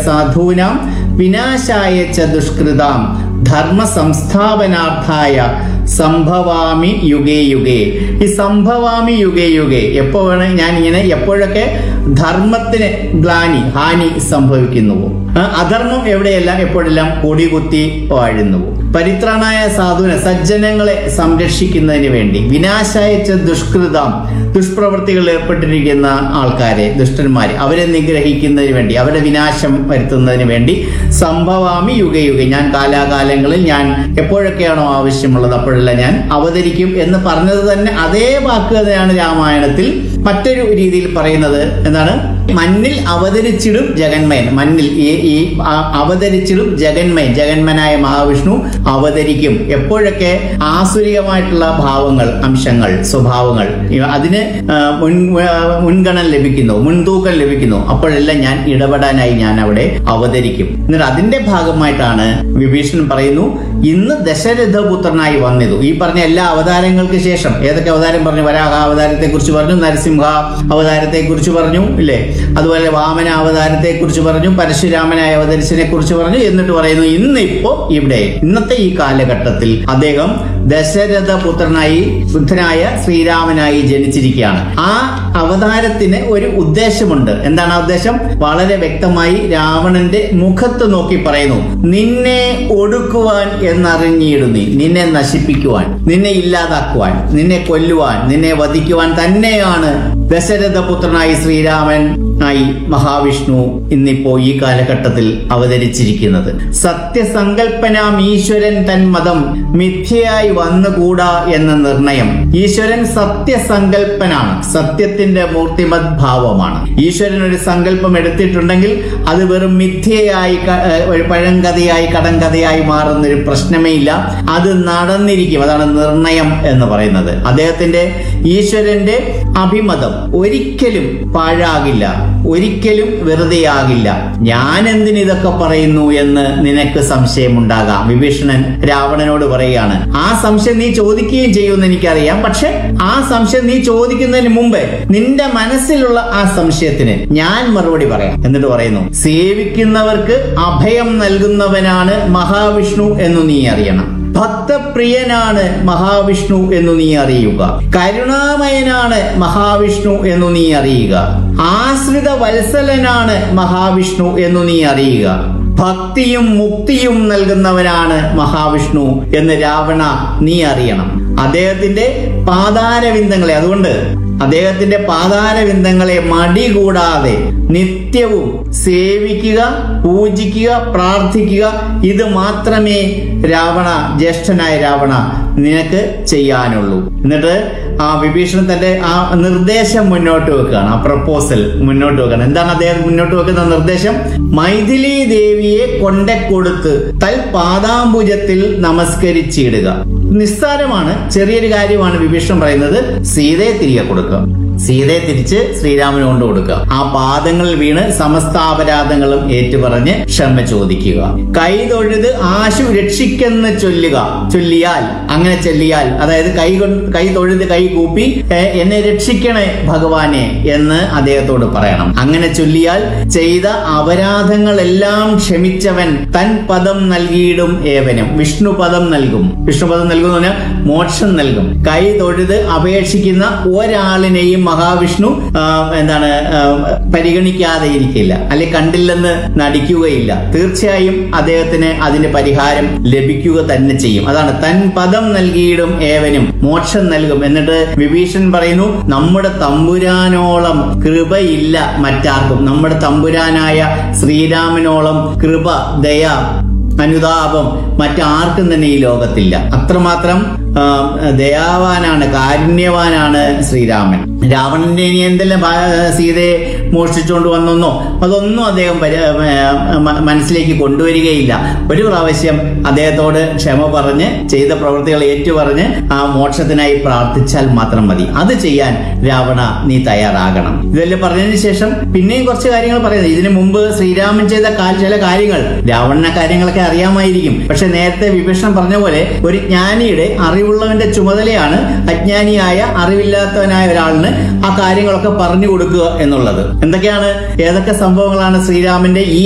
സാധൂനാം വിനാശായ ച ദുഷ്കൃതാം ധർമ്മ സംസ്ഥാപനാർത്ഥായ സംഭവാമി യുഗേ യുഗേ ഈ സംഭവാമി യുഗേ യുഗേ എപ്പോ വേണേ ഞാൻ ഇങ്ങനെ എപ്പോഴൊക്കെ ധർമ്മത്തിന് ഗ്ലാനി ഹാനി സംഭവിക്കുന്നുവോ ആ, അധർമ്മം എവിടെയെല്ലാം എപ്പോഴെല്ലാം കൊടികുത്തി വാഴുന്നുവോ പരിത്രാണായ സാധുവിനെ സജ്ജനങ്ങളെ സംരക്ഷിക്കുന്നതിന് വേണ്ടി വിനാശായച്ച ദുഷ്കൃതം ദുഷ്പ്രവൃത്തികളിൽ ഏർപ്പെട്ടിരിക്കുന്ന ആൾക്കാരെ ദുഷ്ടന്മാരെ അവരെ നിഗ്രഹിക്കുന്നതിന് വേണ്ടി അവരെ വിനാശം വരുത്തുന്നതിന് വേണ്ടി സംഭവാമി യുഗയുഗ ഞാൻ കാലാകാലങ്ങളിൽ ഞാൻ എപ്പോഴൊക്കെയാണോ ആവശ്യമുള്ളത് അപ്പോഴെല്ലാം ഞാൻ അവതരിക്കും എന്ന് പറഞ്ഞത് തന്നെ അതേ വാക്ക് തന്നെയാണ് രാമായണത്തിൽ മറ്റൊരു രീതിയിൽ പറയുന്നത് എന്താണ് മണ്ണിൽ അവതരിച്ചിടും ജഗന്മയൻ മണ്ണിൽ ഈ ഈ ആ- അവതരിച്ചിടും ജഗന്മയൻ ജഗന്മനായ മഹാവിഷ്ണു അവതരിക്കും എപ്പോഴൊക്കെ ആസുരികമായിട്ടുള്ള ഭാവങ്ങൾ അംശങ്ങൾ സ്വഭാവങ്ങൾ ഇവ- അതിന് ആ, മുൻ ആ, മുൻഗണന ലഭിക്കുന്നു മുൻതൂക്കം ലഭിക്കുന്നു അപ്പോഴെല്ലാം ഞാൻ ഇടപെടാനായി ഞാൻ അവിടെ അവതരിക്കും എന്നിട്ട് അതിന്റെ ഭാഗമായിട്ടാണ് വിഭീഷണൻ പറയുന്നു ഇന്ന് ദശരഥപുത്രനായി വന്നിതു ഈ പറഞ്ഞ എല്ലാ അവതാരങ്ങൾക്ക് ശേഷം ഏതൊക്കെ അവതാരം പറഞ്ഞു വരാഹ അവതാരത്തെ കുറിച്ച് പറഞ്ഞു നരസിംഹ അവതാരത്തെ കുറിച്ച് പറഞ്ഞു ഇല്ലേ അതുപോലെ വാമന അവതാരത്തെ കുറിച്ച് പറഞ്ഞു പരശുരാമനായ അവതരിച്ചതിനെ കുറിച്ച് പറഞ്ഞു എന്നിട്ട് പറയുന്നു ഇന്ന് ഇപ്പോ ഇവിടെ ഇന്നത്തെ ഈ കാലഘട്ടത്തിൽ അദ്ദേഹം ദശരഥ പുത്രനായി ബുദ്ധനായ ശ്രീരാമനായി ജനിച്ചിരിക്കുകയാണ് ആ അവതാരത്തിന് ഒരു ഉദ്ദേശമുണ്ട് എന്താണ് ആ ഉദ്ദേശം വളരെ വ്യക്തമായി രാവണന്റെ മുഖത്ത് നോക്കി പറയുന്നു നിന്നെ ഒടുക്കുവാൻ എന്നറിഞ്ഞിടുന്നി നിന്നെ നശിപ്പിക്കുവാൻ നിന്നെ ഇല്ലാതാക്കുവാൻ നിന്നെ കൊല്ലുവാൻ നിന്നെ വധിക്കുവാൻ തന്നെയാണ് ദശരഥപുത്രനായി ശ്രീരാമൻ ആയി മഹാവിഷ്ണു ഇന്നിപ്പോ ഈ കാലഘട്ടത്തിൽ അവതരിച്ചിരിക്കുന്നത് സത്യസങ്കല്പനാം ഈശ്വരൻ തൻ മതം മിഥ്യയായി വന്നുകൂടാ എന്ന നിർണയം ഈശ്വരൻ സത്യസങ്കല്പനാണ് സത്യത്തിന്റെ മൂർത്തിമത് ഭാവമാണ് ഈശ്വരൻ ഒരു സങ്കല്പം എടുത്തിട്ടുണ്ടെങ്കിൽ അത് വെറും മിഥ്യയായി ക- ഏഹ് ഒരു പഴങ്കഥയായി കടങ്കഥയായി മാറുന്ന ഒരു പ്രശ്നമേ ഇല്ല അത് നടന്നിരിക്കും അതാണ് നിർണയം എന്ന് പറയുന്നത് അദ്ദേഹത്തിന്റെ ഈശ്വരന്റെ അഭിമതം ഒരിക്കലും പാഴാകില്ല ഒരിക്കലും വെറുതെയാകില്ല ഞാൻ എന്തിന് ഇതൊക്കെ പറയുന്നു എന്ന് നിനക്ക് സംശയമുണ്ടാകാം വിഭീഷണൻ രാവണനോട് പറയുകയാണ് ആ സംശയം നീ ചോദിക്കുകയും ചെയ്യുമെന്ന് എനിക്കറിയാം പക്ഷെ ആ സംശയം നീ ചോദിക്കുന്നതിന് മുമ്പ് നിന്റെ മനസ്സിലുള്ള ആ സംശയത്തിന് ഞാൻ മറുപടി പറയാം എന്നിട്ട് പറയുന്നു സേവിക്കുന്നവർക്ക് അഭയം നൽകുന്നവനാണ് മഹാവിഷ്ണു എന്ന് നീ അറിയണം ഭക്തപ്രിയനാണ് മഹാവിഷ്ണു എന്നു നീ അറിയുക കരുണാമയനാണ് മഹാവിഷ്ണു എന്നു നീ അറിയുക ആശ്രിത വത്സലനാണ് മഹാവിഷ്ണു എന്നു നീ അറിയുക ഭക്തിയും മുക്തിയും നൽകുന്നവനാണ് മഹാവിഷ്ണു എന്ന് രാവണ നീ അറിയണം അദ്ദേഹത്തിന്റെ പാതാരവിന്ദങ്ങളെ അതുകൊണ്ട് അദ്ദേഹത്തിന്റെ പാതാരവിന്ദങ്ങളെ മടി കൂടാതെ നിത്യവും സേവിക്കുക പൂജിക്കുക പ്രാർത്ഥിക്കുക ഇത് മാത്രമേ രാവണ ജ്യേഷ്ഠനായ രാവണ നിനക്ക് ചെയ്യാനുള്ളൂ എന്നിട്ട് ആ വിഭീഷണൻ തന്റെ ആ നിർദ്ദേശം മുന്നോട്ട് വെക്കുകയാണ് ആ പ്രപ്പോസൽ മുന്നോട്ട് വെക്കുകയാണ് എന്താണ് അദ്ദേഹം മുന്നോട്ട് വെക്കുന്ന നിർദ്ദേശം മൈഥിലി ദേവിയെ കൊണ്ടക്കൊടുത്ത് തൽ പാദാംബുജത്തിൽ നമസ്കരിച്ചിടുക നിസ്സാരമാണ് ചെറിയൊരു കാര്യമാണ് വിഭീഷണൻ പറയുന്നത് സീതയെ തിരികെ കൊടുക്കുക സീതയെ തിരിച്ച് ശ്രീരാമന് കൊണ്ട് കൊടുക്കുക ആ പാദങ്ങളിൽ വീണ് സമസ്ത അപരാധങ്ങളും ഏറ്റുപറഞ്ഞ് ക്ഷമ ചോദിക്കുക കൈ തൊഴുത് ആശു രക്ഷിക്കെന്ന് ചൊല്ലുക ചൊല്ലിയാൽ അങ്ങനെ ചൊല്ലിയാൽ അതായത് കൈ കൊണ്ട് കൈ തൊഴുത് കൈ കൂപ്പി "ഏ, എന്നെ രക്ഷിക്കണേ ഭഗവാനെ എന്ന് അദ്ദേഹത്തോട് പറയണം അങ്ങനെ ചൊല്ലിയാൽ ചെയ്ത അപരാധങ്ങളെല്ലാം ക്ഷമിച്ചവൻ തൻ പദം നൽകിയിടും ഏവനും വിഷ്ണു പദം നൽകും വിഷ്ണു പദം നൽകും എന്ന് പറഞ്ഞാൽ മോക്ഷം നൽകും കൈ തൊഴുത് അപേക്ഷിക്കുന്ന ഒരാളിനെയും മഹാവിഷ്ണു ആ, എന്താണ് ആ, പരിഗണിക്കാതെ ഇരിക്കില്ല അല്ലെ കണ്ടില്ലെന്ന് നടിക്കുകയില്ല തീർച്ചയായും അദ്ദേഹത്തിന് അതിന്റെ പരിഹാരം ലഭിക്കുക തന്നെ ചെയ്യും അതാണ് തൻ പദം നൽകിയിടും ഏവനും മോക്ഷം നൽകും എന്നിട്ട് വിഭീഷൺ പറയുന്നു നമ്മുടെ തമ്പുരാനോളം കൃപയില്ല മറ്റാർക്കും നമ്മുടെ തമ്പുരാനായ ശ്രീരാമനോളം കൃപ ദയ അനുതാപം മറ്റാർക്കും തന്നെ ഈ ലോകത്തില്ല അത്രമാത്രം ആ, ദയാവാനാണ് കാരുണ്യവാനാണ് ശ്രീരാമൻ രാവണന്റെ ഇനി എന്തെല്ലാം ഭാ- സീതയെ മോഷ്ടിച്ചുകൊണ്ട് വന്നെന്നോ അതൊന്നും അദ്ദേഹം പരി- ആ, മ- മനസ്സിലേക്ക് കൊണ്ടുവരികയില്ല ഒരു പ്രാവശ്യം അദ്ദേഹത്തോട് ക്ഷമ പറഞ്ഞ് ചെയ്ത പ്രവൃത്തികൾ ഏറ്റുപറഞ്ഞ് ആ മോക്ഷത്തിനായി പ്രാർത്ഥിച്ചാൽ മാത്രം മതി അത് ചെയ്യാൻ രാവണ നീ തയ്യാറാകണം ഇതെല്ലാം പറഞ്ഞതിന് ശേഷം പിന്നെയും കുറച്ച് കാര്യങ്ങൾ പറയുന്നത് ഇതിനു മുമ്പ് ശ്രീരാമൻ ചെയ്ത കാ- ചില കാര്യങ്ങൾ രാവണ കാര്യങ്ങളൊക്കെ അറിയാമായിരിക്കും പക്ഷെ നേരത്തെ വിഭീഷണൻ പറഞ്ഞ പോലെ ഒരു ജ്ഞാനിയുടെ അറിവുള്ളവന്റെ ചുമതലയാണ് അജ്ഞാനിയായ അറിവില്ലാത്തവനായ ഒരാളിന് ആ കാര്യങ്ങളൊക്കെ പറഞ്ഞു കൊടുക്കുക എന്നുള്ളത് എന്തൊക്കെയാണ് ഏതൊക്കെ സംഭവങ്ങളാണ് ശ്രീരാമന്റെ ഈ